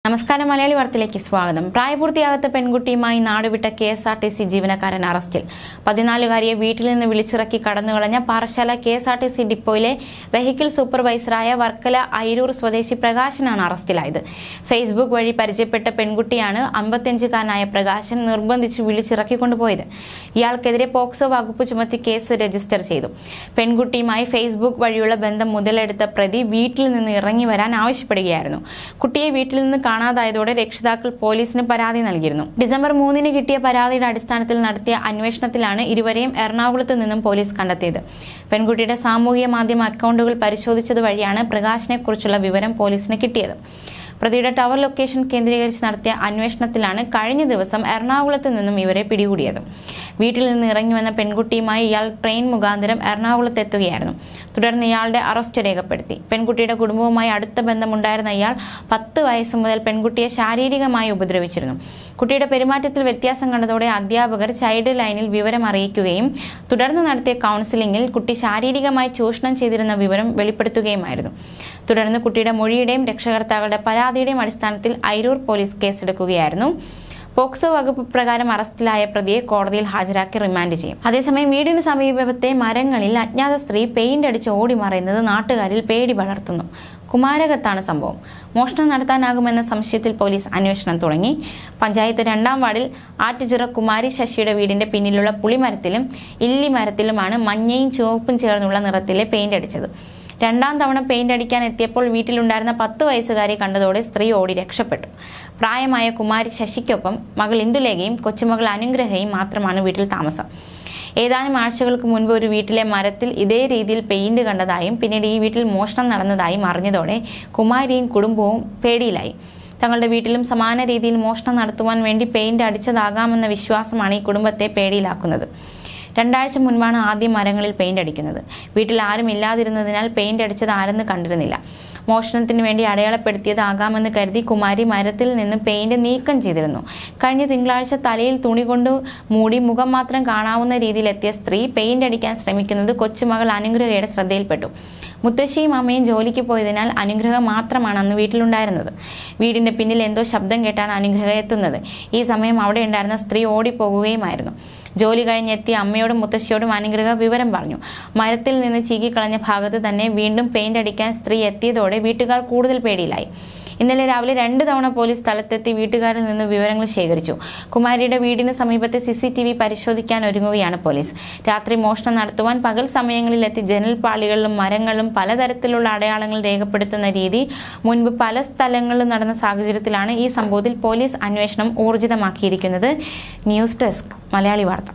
നമസ്കാരം മലയാളി വാർത്തയിലേക്ക് സ്വാഗതം പ്രായപൂർത്തിയാകാത്ത പെൺകുട്ടിയുമായി നാടുവിട്ട K S R T C ജീവനക്കാരൻ അറസ്റ്റിൽ പതിനാലുകാരിയെ വീട്ടിൽ നിന്ന് വിളിച്ചിറക്കി കടന്നുകളഞ്ഞ Parassala K S R T C ഡിപ്പോയിലെ വെഹിക്കിൾ സൂപ്പർവൈസറായ വർക്കല അയിരൂർ സ്വദേശി പ്രകാശനാണ് അറസ്റ്റിലായത് ഫേസ്ബുക്ക് വഴി പരിചയപ്പെട്ട പെൺകുട്ടിയാണ് അമ്പത്തിയഞ്ചുകാരനായ പ്രകാശൻ നിർബന്ധിച്ച് വിളിച്ചിറക്കിക്കൊണ്ടുപോയത് ഇയാൾക്കെതിരെ പോക്സോ വകുപ്പ് ചുമത്തി കേസ് രജിസ്റ്റർ ചെയ്തു പെൺകുട്ടിയുമായി ഫേസ്ബുക്ക് വഴിയുള്ള ബന്ധം മുതലെടുത്ത പ്രതി വീട്ടിൽ നിന്ന് ഇറങ്ങി വരാൻ ആവശ്യപ്പെടുകയായിരുന്നു കുട്ടിയെ വീട്ടിൽ നിന്ന് കാണാതായതോടെ രക്ഷിതാക്കൾ പോലീസിന് പരാതി നൽകിയിരുന്നു ഡിസംബർ മൂന്നിന് കിട്ടിയ പരാതിയുടെ അടിസ്ഥാനത്തിൽ നടത്തിയ അന്വേഷണത്തിലാണ് ഇരുവരെയും എറണാകുളത്ത് നിന്നും പോലീസ് കണ്ടെത്തിയത് പെൺകുട്ടിയുടെ സാമൂഹിക മാധ്യമ അക്കൗണ്ടുകൾ പരിശോധിച്ചത് വഴിയാണ് പ്രകാശിനെ കുറിച്ചുള്ള വിവരം പോലീസിന് കിട്ടിയത് പ്രതിയുടെ ടവർ ലൊക്കേഷൻ കേന്ദ്രീകരിച്ച് നടത്തിയ അന്വേഷണത്തിലാണ് കഴിഞ്ഞ ദിവസം എറണാകുളത്ത് നിന്നും ഇവരെ പിടികൂടിയത് വീട്ടിൽ നിന്ന് ഇറങ്ങി വന്ന പെൺകുട്ടിയുമായി ഇയാൾ ട്രെയിൻ മുഖാന്തരം എറണാകുളത്ത് എത്തുകയായിരുന്നു തുടർന്ന് ഇയാളുടെ അറസ്റ്റ് രേഖപ്പെടുത്തി പെൺകുട്ടിയുടെ കുടുംബവുമായി അടുത്ത ബന്ധമുണ്ടായിരുന്ന ഇയാൾ പത്ത് വയസ്സ് മുതൽ പെൺകുട്ടിയെ ശാരീരികമായി ഉപദ്രവിച്ചിരുന്നു കുട്ടിയുടെ പെരുമാറ്റത്തിൽ വ്യത്യാസം കണ്ടതോടെ അധ്യാപകർ ചൈൽഡ് ലൈനിൽ വിവരം അറിയിക്കുകയും തുടർന്ന് നടത്തിയ കൗൺസിലിംഗിൽ കുട്ടി ശാരീരികമായി ചൂഷണം ചെയ്തിരുന്ന വിവരം വെളിപ്പെടുത്തുകയുമായിരുന്നു തുടർന്ന് കുട്ടിയുടെ മൊഴിയുടെയും രക്ഷകർത്താക്കളുടെ പരാതിയുടെയും അടിസ്ഥാനത്തിൽ അയിരൂർ പോലീസ് കേസെടുക്കുകയായിരുന്നു പോക്സോ വകുപ്പ് പ്രകാരം അറസ്റ്റിലായ പ്രതിയെ കോടതിയിൽ ഹാജരാക്കി റിമാൻഡ് ചെയ്യും അതേസമയം വീടിന് സമീപത്തെ മരങ്ങളിൽ അജ്ഞാത സ്ത്രീ പെയിന്റ് അടിച്ച് ഓടി മറയുന്നത് നാട്ടുകാരിൽ പേടി പടർത്തുന്നു കുമാരകത്താണ് സംഭവം മോഷണം നടത്താനാകുമെന്ന സംശയത്തിൽ പോലീസ് അന്വേഷണം തുടങ്ങി പഞ്ചായത്ത് രണ്ടാം വാർഡിൽ ആറ്റുചിറ കുമാരി ശശിയുടെ വീടിന്റെ പിന്നിലുള്ള പുളിമരത്തിലും ഇല്ലിമരത്തിലുമാണ് മഞ്ഞയും ചുവപ്പും ചേർന്നുള്ള നിറത്തിലെ പെയിന്റ് അടിച്ചത് രണ്ടാം തവണ പെയിന്റ് അടിക്കാൻ എത്തിയപ്പോൾ വീട്ടിലുണ്ടായിരുന്ന പത്ത് വയസ്സുകാരെ കണ്ടതോടെ സ്ത്രീ ഓടി രക്ഷപ്പെട്ടു പ്രായമായ കുമാരി ശശിക്കൊപ്പം മകൾ ഇന്ദുലേഖയും കൊച്ചുമകൾ അനുഗ്രഹയും മാത്രമാണ് വീട്ടിൽ താമസം ഏതാനും ആഴ്ചകൾക്ക് മുൻപ് ഒരു വീട്ടിലെ മരത്തിൽ ഇതേ രീതിയിൽ പെയിന്റ് കണ്ടതായും പിന്നീട് ഈ വീട്ടിൽ മോഷണം നടന്നതായും അറിഞ്ഞതോടെ കുമാരിയും കുടുംബവും പേടിയിലായി തങ്ങളുടെ വീട്ടിലും സമാന രീതിയിൽ മോഷണം നടത്തുവാൻ വേണ്ടി പെയിന്റ് അടിച്ചതാകാമെന്ന വിശ്വാസമാണ് ഈ കുടുംബത്തെ പേടിയിലാക്കുന്നത് രണ്ടാഴ്ച മുൻപാണ് ആദ്യം മരങ്ങളിൽ പെയിന്റ് അടിക്കുന്നത് വീട്ടിൽ ആരും ഇല്ലാതിരുന്നതിനാൽ പെയിന്റ് അടിച്ചത് ആരെന്ന് കണ്ടിരുന്നില്ല മോഷണത്തിന് വേണ്ടി അടയാളപ്പെടുത്തിയതാകാമെന്ന് കരുതി കുമാരി മരത്തിൽ നിന്ന് പെയിന്റ് നീക്കം ചെയ്തിരുന്നു കഴിഞ്ഞ തിങ്കളാഴ്ച തലയിൽ തുണി കൊണ്ട് മൂടി മുഖം മാത്രം കാണാവുന്ന രീതിയിലെത്തിയ സ്ത്രീ പെയിന്റ് അടിക്കാൻ ശ്രമിക്കുന്നത് കൊച്ചുമകൾ അനുഗ്രഹയുടെ ശ്രദ്ധയിൽപ്പെട്ടു മുത്തശ്ശിയും അമ്മയും ജോലിക്ക് പോയതിനാൽ അനുഗ്രഹ മാത്രമാണ് അന്ന് വീട്ടിലുണ്ടായിരുന്നത് വീടിന്റെ പിന്നിൽ എന്തോ ശബ്ദം കേട്ടാണ് അനുഗ്രഹ എത്തുന്നത് ഈ സമയം അവിടെ ഉണ്ടായിരുന്ന സ്ത്രീ ഓടിപ്പോകുകയുമായിരുന്നു ജോലി കഴിഞ്ഞെത്തിയ അമ്മയോടും മുത്തശ്ശിയോടും അനുഗ്രഹ വിവരം പറഞ്ഞു മരത്തിൽ നിന്ന് ചീകിക്കളഞ്ഞ ഭാഗത്ത് തന്നെ വീണ്ടും പെയിന്റ് അടിക്കാൻ സ്ത്രീ എത്തിയതോടെ വീട്ടുകാർ കൂടുതൽ പേടിയിലായി ഇന്നലെ രാവിലെ രണ്ട് തവണ പോലീസ് സ്ഥലത്തെത്തി വീട്ടുകാരിൽ നിന്ന് വിവരങ്ങൾ ശേഖരിച്ചു കുമാരിയുടെ വീടിന് സമീപത്തെ സി സി ടി വി പരിശോധിക്കാൻ ഒരുങ്ങുകയാണ് പോലീസ് രാത്രി മോഷണം നടത്തുവാൻ പകൽ സമയങ്ങളിലെത്തി ജനൽപ്പാളികളിലും മരങ്ങളിലും പലതരത്തിലുള്ള അടയാളങ്ങൾ രേഖപ്പെടുത്തുന്ന രീതി മുൻപ് പല സ്ഥലങ്ങളിലും നടന്ന സാഹചര്യത്തിലാണ് ഈ സംഭവത്തിൽ പോലീസ് അന്വേഷണം ഊർജിതമാക്കിയിരിക്കുന്നത് ന്യൂസ് ഡെസ്ക് മലയാളി വാർത്ത